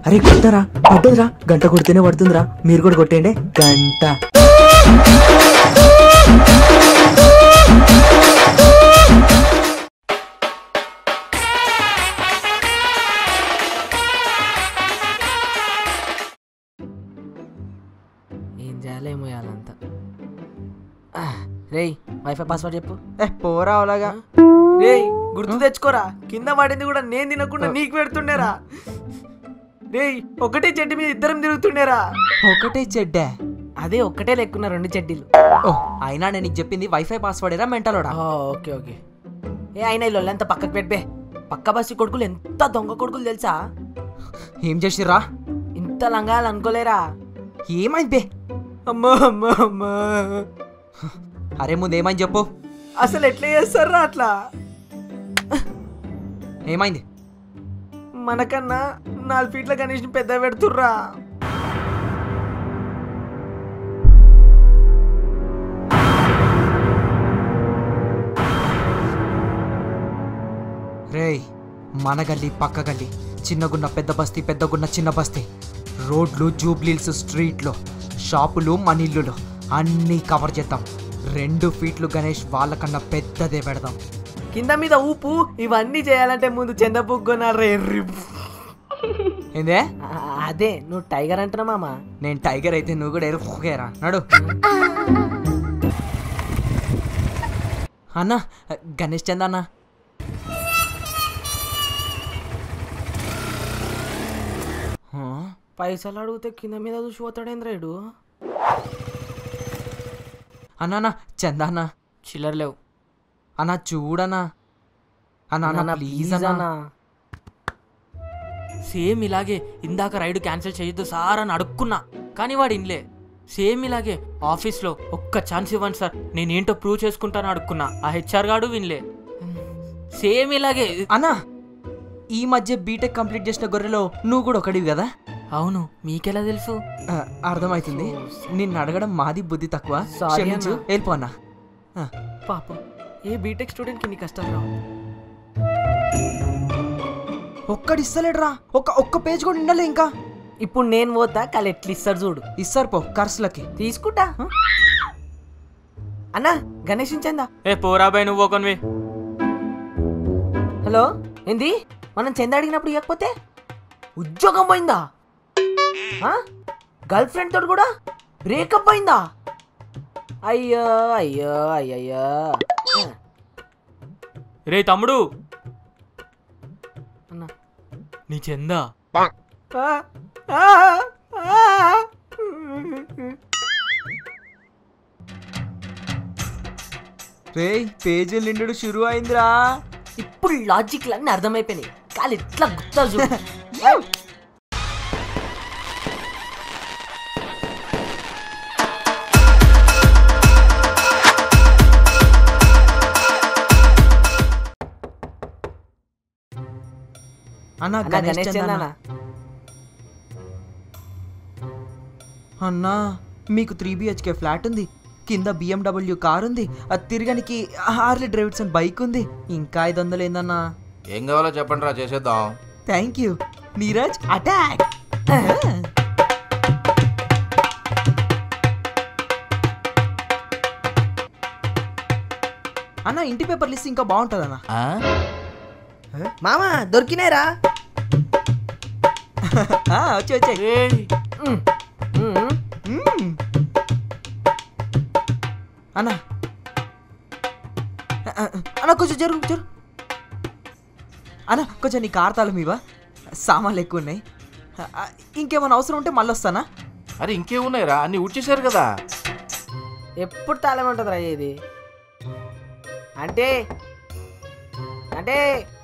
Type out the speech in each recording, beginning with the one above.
అరే కొట్టరా పడ్డదిరా గంట కొడితేనే పడుతుందిరా మీరు కూడా కొట్టేయండి గంట ఏం చేయాలేమో ఇవ్వాలంతా రేయ్ వైఫై పాస్వర్డ్ చెప్పు ఏ పోరా అలాగా రేయ్ గుర్తు తెచ్చుకోరా కింద పడింది కూడా నేను తినకుండా నీకు పెడుతుండేరా రేయ్ ఒకటే చెడ్డి మీద ఇద్దరం తిరుగుతుండేరా ఒకటే చెడ్డా అదే ఒక్కటే లెక్కున్న రెండు చెడ్డీలు ఓ అయినా నేను నీకు చెప్పింది వైఫై పాస్వర్డ్ ఏరా మెంటలోడా ఓకే ఓకే ఏ అయినా ఇల్లు ఎంత పక్కకు పెట్టే పక్క బస్సు కొడుకులు ఎంత దొంగ కొడుకులు తెలుసా ఏం చేసిర్రా ఇంత లంగాలు అనుకోలేరా ఏమైంది బే అమ్మా అమ్మా అమ్మా అరే ముందు ఏమైంది చెప్పు అసలు ఎట్లా చేస్తారా అట్లా ఏమైంది మనకన్నా నాలుగు ఫీట్ల గణేష్ని పెద్ద పెడుతుర్రా రేయ్ మన గల్లి పక్క గల్లి చిన్నగున్న పెద్ద బస్తీ పెద్దగున్న చిన్న బస్తీ రోడ్లు జూబ్లీల్స్ స్ట్రీట్లు షాపులు మనిల్లులు అన్నీ కవర్ చేద్దాం రెండు ఫీట్లు గణేష్ వాళ్ళకన్నా పెద్దదే పెడదాం కింద మీద ఊపు ఇవన్నీ చేయాలంటే ముందు చందపు కొనాలి ఏందే అదే నువ్వు టైగర్ అంటున్నా మామ నేను టైగర్ అయితే నువ్వు కూడా ఎరుకురా నడు అన్న గణేష్ చంద అన్న హా? పైసలు అడిగితే కింద మీద చూసి పోతాడేంద్ర ఇడు అన్న అన్న చంద అన్న చిల్లర లేవు అన్న చూడనా అన్న అన్న ప్లీజ్ అన్న సేమ్ ఇలాగే ఇందాక రైడ్ క్యాన్సిల్ చేయొద్దు సార్ అని అడుక్కున్నా కానీ వాడు ఇన్లే సేమ్ ఇలాగే ఆఫీస్లో ఒక్క ఛాన్స్ ఇవ్వండి సార్ నేనేంటో ప్రూవ్ చేసుకుంటాను అడుక్కున్నా ఆ హెచ్ఆర్ గాడు వినలే సేమ్ ఇలాగే అన్న ఈ మధ్య బీటెక్ కంప్లీట్ చేసిన గొర్రెలో నువ్వు కూడా ఒకడివి కదా అవును మీకెలా తెలుసు ఆ, అర్థమవుతుంది నిన్ను అడగడం మాది బుద్ధి తక్కువ Sorry క్షమించు అన్న. వెళ్ళిపో అన్న ఆ, పాపం ఏ బీటెక్ స్టూడెంట్కి ఇన్ని కష్టాలు రావు ఒక్కడు ఇస్తలేడురా ఒక్క ఒక్క పేజ్ కూడా నిండలే ఇంకా ఇప్పుడు నేను పోతా కాలు ఎట్లా ఇస్తాడు చూడు ఇస్తారు పో ఖర్చులకి తీసుకుంటా అన్నా గణేష్ చందా ఏ పోరాబాయ్ నువ్వు ఒకనివి హలో ఏంది మనం చంద అడిగినప్పుడు ఇవ్వకపోతే ఉద్యోగం పోయిందా గర్ల్ ఫ్రెండ్ తోటి కూడా బ్రేకప్ అయిందా అయ్యో అయ్యో అయ్యయ్యో రే తమ్ముడు అన్నా నీ చందా ఆ, ఆ, ఆ. రే పేజీలు నిండు షురు అయిందిరా ఇప్పుడు లాజిక్లు అన్నీ అర్థమైపోయినాయి కాలు ఎట్లా గుర్తా చూడు అన్న అన్నా, గణేష్ గణేష్ చంద్ చందనా అన్న. అన్నా మీకు త్రీ బిహెచ్కే ఫ్లాట్ ఉంది కింద బిఎండబ్ల్యూ కార్ ఉంది అది తిరగనికి హార్లీ డ్రైవిడ్సన్ బైక్ ఉంది ఇంకా ఐదు వందలు ఏందన్నా ఏం కావాలో చెప్పండి రా చేసేద్దాం థ్యాంక్ యూ నీరజ్ అటాక్ అన్న ఇంటి పేపర్ లిస్ట్ ఇంకా బాగుంటుంది అన్న ఆ? మామా దొరికినాయిరా వచ్చి వచ్చాయి ఏయ్ అన్న అన్న కొంచెం జరుగు జరుగు అన్న కొంచెం నీ కార్తాలం ఇవా సామాన్లు ఎక్కువ ఉన్నాయి ఆ, ఇంకేమైనా అవసరం ఉంటే మళ్ళీ వస్తానా అరే ఇంకేమున్నాయిరా అన్ని ఊడ్చేశారు కదా ఎప్పుడు తాళం ఉంటుందిరా ఇది అంటే అంటే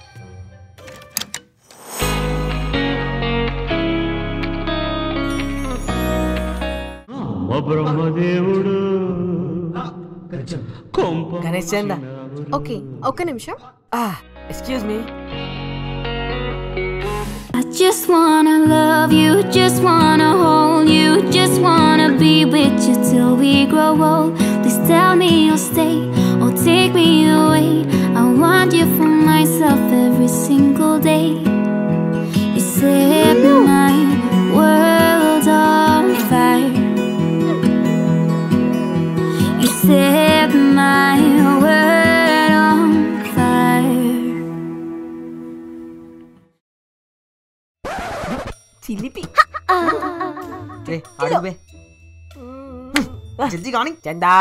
గణేష్ చంద ఓకే ఒక్క నిమిషం excuse me I just wanna love you, just wanna hold you, just wanna be with you till we grow old. Please tell me you'll stay or take me away. I want you for myself every single day. You set my mind చిలిపి రే అడుగుబే జల్దీ కానీ చందా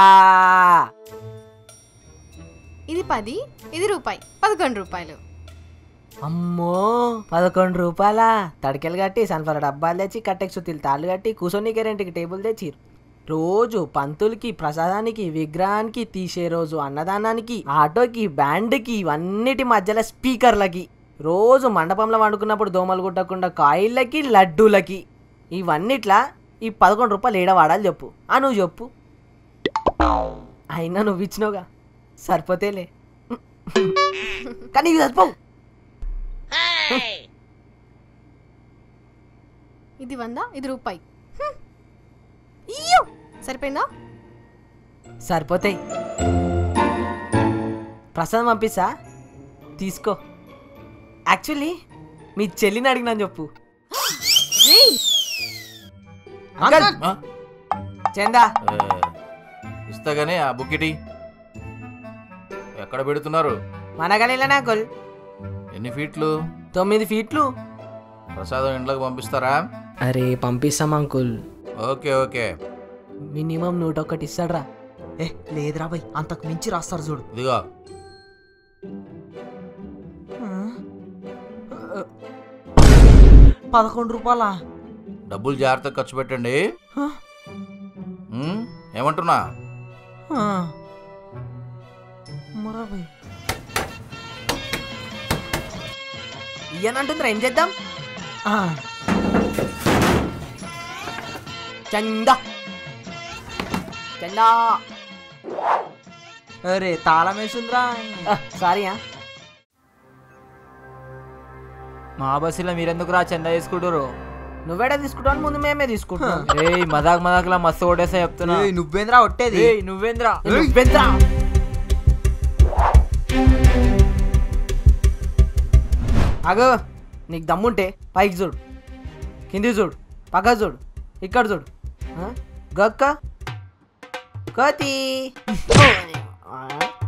ఇది పది ఇది రూపాయి పదకొండు రూపాయలు అమ్మో పదకొండు రూపాయల తడికెలు కట్టి సన్ఫ్లవర్ డబ్బాలు తెచ్చి కట్టెక్ సుత్తిలు తాళ్ళు కట్టి కూసోనికి రెంట్కి టేబుల్ తెచ్చి రోజు పంతులకి ప్రసాదానికి విగ్రహానికి తీసే రోజు అన్నదానానికి ఆటోకి బ్యాండ్కి ఇవన్నిటి మధ్యలో స్పీకర్లకి రోజు మండపంలో వండుకున్నప్పుడు దోమలు కుట్టకుండా కాయిళ్ళకి లడ్డూలకి ఇవన్నిట్లా ఈ పదకొండు రూపాయలు ఏడ వాడాలి చెప్పు ఆ నువ్వు చెప్పు అయినా నువ్వు ఇచ్చినావుగా సరిపోతేలే కానీ ఇవి సరిపోవు ఇది వంద ఇది రూపాయి హ్మ్. ఇయ్యో! సరిపోయిందా సరిపోతాయి ప్రసాదం పంపిస్తా తీసుకో యాక్చువల్లీ మీ చెల్లిని అడిగినాను చెప్పు రేయ్, అంకల్ ఆ? చందా ఏ, ఇస్తా గానీ ఆ బుక్కిటి ఎక్కడ పెడుతున్నారు మన గలీలోనే అంకుల్ ఎన్ని ఫీట్లు తొమ్మిది ఫీట్లు ప్రసాదం ఇంట్లోకి పంపిస్తారా అరే పంపిస్తాం అంకుల్ ఓకే ఓకే మినిమం నూట ఒకటి ఇస్తాడ్రా ఏ లేదురా బై అంతకు మించి రాస్తారు చూడు ఇదిగో పదకొండు రూపాయలా డబ్బులు జాగ్రత్తగా ఖర్చు పెట్టండి హ? ఉమ్, ఏమంటున్నా ఆ. మరా బై ఇయ్యనంటుందిరా ఏం చేద్దాం ఆ, చందా చందా అరే తాళం వేసిందిరా సారీయా మా బస్సులో మీరెందుకు రా చందా చేసుకుంటారు నువ్వేడా తీసుకుంటావు ముందు మేమే తీసుకుంటాం ఏయ్ మదాక్ మదాక్లా మస్తు ఓడేసా చెప్తున్నా ఏయ్, నువ్వేంద్రా ఒట్టేది ఏయ్ నువ్వేంద్రా నువ్వెంత అగో నీకు దమ్ముంటే పైకి చూడు కింది చూడు పక్క చూడు ఇక్కడ చూడు ఆ? గక్క కోతి ఆ?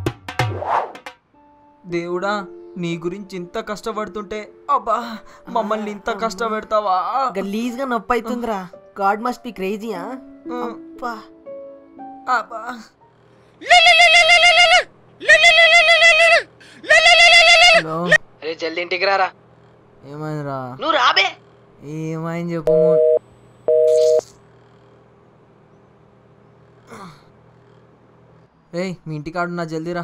దేవుడా నీ గురించి ఇంత కష్టపడుతుంటే అబ్బా మమ్మల్ని ఇంత కష్టపెడతావా గలీజ్గా నొప్పి అవుతుందిరా గాడ్ మస్ట్ బి క్రేజీయా అబ్బా అబ్బా హలో అరే జల్ది ఇంటికి రారా ఏమైందిరా నువ్వు రాబే ఏమైంది చెప్పు ఏయ్ మీ ఇంటికాడున్నా జల్దీరా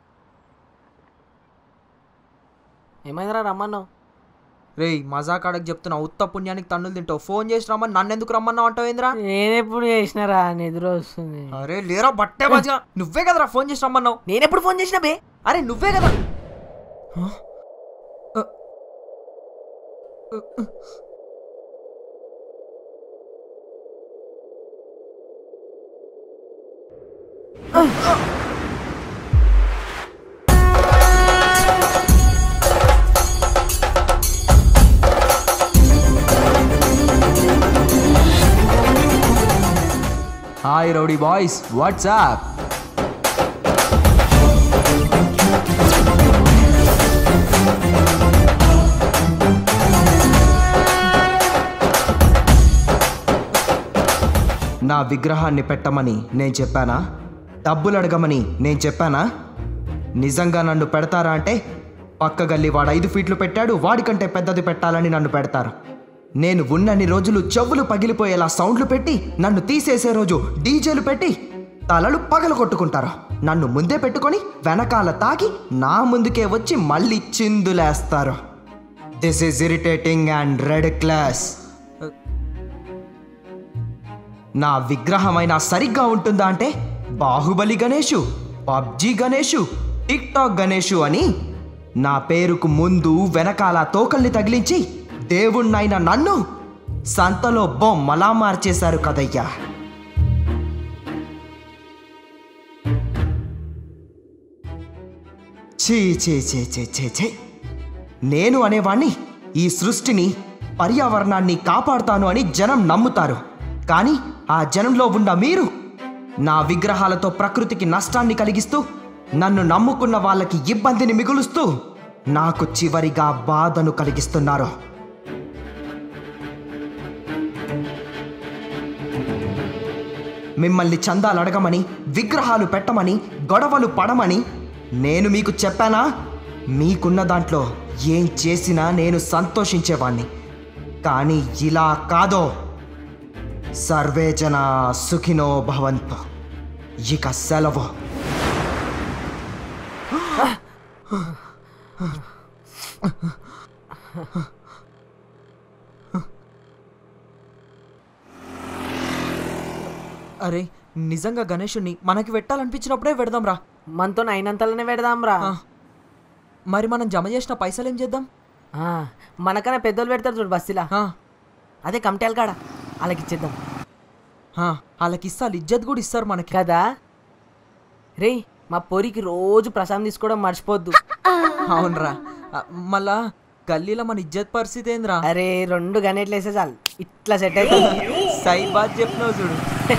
ఏమైందిరా రమ్మన్నావు రేయ్ మజాకాడకు చెప్తున్నా ఉత్త పుణ్యానికి తన్నులు తింటావు ఫోన్ చేసి రమ్మని నన్ను ఎందుకు రమ్మన్నావు అంటావు ఏంద్రా నేనెప్పుడు చేసినారా నిద్ర వస్తుంది అరే లేరా బట్టే మంచిగా నువ్వే కదరా ఫోన్ చేసి రమ్మన్నావు నేనెప్పుడు ఫోన్ చేసినా బే అరే నువ్వే కదా హాయ్ రౌడీ బాయ్స్ వాట్సాప్ నా విగ్రహాన్ని పెట్టమని నేను చెప్పానా డబ్బులు అడగమని నేను చెప్పానా నిజంగా నన్ను పెడతారా అంటే పక్క గల్లి వాడు ఐదు ఫీట్లు పెట్టాడు వాడికంటే పెద్దది పెట్టాలని నన్ను పెడతారు నేను ఉన్నన్ని రోజులు చెవులు పగిలిపోయేలా సౌండ్లు పెట్టి నన్ను తీసేసే రోజు డీజేలు పెట్టి తలలు పగలు కొట్టుకుంటారు నన్ను ముందే పెట్టుకొని వెనకాల తాకి నా ముందుకే వచ్చి మళ్ళీ చిందులేస్తారు this is irritating and red class నా విగ్రహమైనా సరిగ్గా ఉంటుందా అంటే Baahubali Ganesh PUBG Ganesh TikTok Ganesh అని నా పేరుకు ముందు వెనకాల తోకల్ని తగిలించి దేవుణ్ణైన నన్ను సంతలో బొమ్మలా మార్చేశారు కదయ్యా ఛీ ఛీ ఛీ ఛీ ఛీ ఛీ నేను అనేవాణ్ణి ఈ సృష్టిని పర్యావరణాన్ని కాపాడుతాను అని జనం నమ్ముతారు కానీ ఆ జనంలో ఉన్న మీరు నా విగ్రహాలతో ప్రకృతికి నష్టాన్ని కలిగిస్తూ నన్ను నమ్ముకున్న వాళ్ళకి ఇబ్బందిని మిగులుస్తూ నాకు చివరిగా బాధను కలిగిస్తున్నారు మిమ్మల్ని చందాలు అడగమని విగ్రహాలు పెట్టమని గొడవలు పడమని నేను మీకు చెప్పానా మీకున్న దాంట్లో ఏం చేసినా నేను సంతోషించేవాణ్ణి కానీ ఇలా కాదో సర్వే జన సుఖినో భవంతు ఇక సెలవు అరే నిజంగా గణేషుని మనకి పెట్టాలనిపించినప్పుడే పెడదాం రా మనతో అయినంతలోనే పెడదాం రా ఆ. మరి మనం జమ చేసిన పైసలు ఏం చేద్దాం మనకన్నా పెద్దోళ్ళు పెడతారు చూడు బస్సులా ఆ, అదే కమిటాలు కాడ వాళ్ళకి ఇచ్చేద్దాం ఆ, వాళ్ళకి ఇస్తారు ఇజ్జత్ కూడా ఇస్తారు మనకి కదా రేయ్ మా పొరికి రోజు ప్రసాదం తీసుకోవడం మర్చిపోద్దు అవునరా ఆ, మళ్ళా గల్లీలో మన ఇజ్జత్ పరిస్థితి ఏందిరా అరే రెండు గనేట్లు వేసే చాలు ఇట్లా సెట్ అవుతుంది సై బాత్ చెప్పినావు చూడు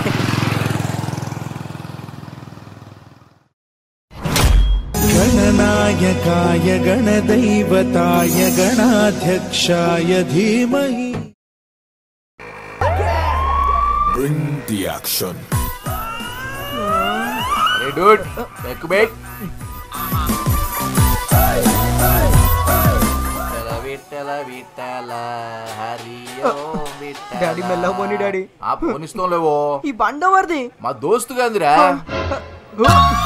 गणनायकाय गणदैवताय गणाध्यक्षाय धीमहि Bring the action. అరే డూడ్ ఎక్కు బేక్ విట్టల విట్టల హరియో విట్టల. డాడీ మెల్లగా పోనీ డాడీ ఆ పోనిస్తాం లేవో ఈ బండవర్ది మా దోస్తు కాదురా